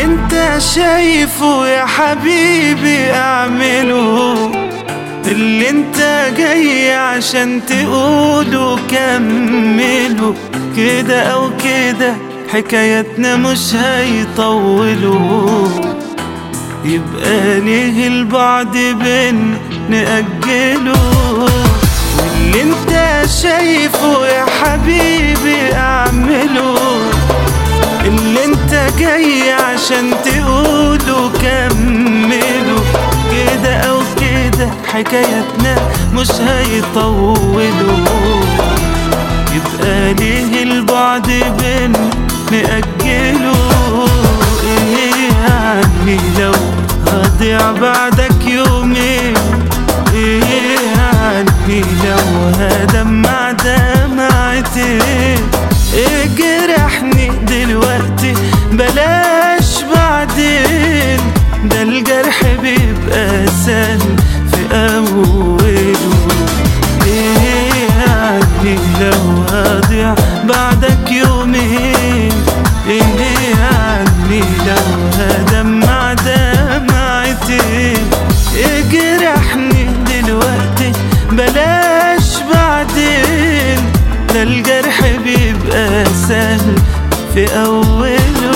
انت شايفه يا حبيبي اعمله اللي انت جاي عشان تقوله كمله كده او كده حكايتنا مش هيطولوا يبقى ليه البعد بينا نأجله واللي انت شايفه يا حبيبي اعمله اللي انت جاي عشان تقوله كمله كده او كده حكايتنا مش هيطولوا يبقى ليه البعد بينا نأجله ايه يعني لو هضيع بعدك يومين ايه يعني لو هدمع دمعتين ايه جرحني دلوقتي بلاش بعدين ده الجرح بيبقى سهل في اوله ايه يعني لو هضيع بعدك يومين ايه يعني لو هدمع دمعتين ايه جرحني دلوقتي بلاش بعدين ده الجرح بيبقى سهل في اوله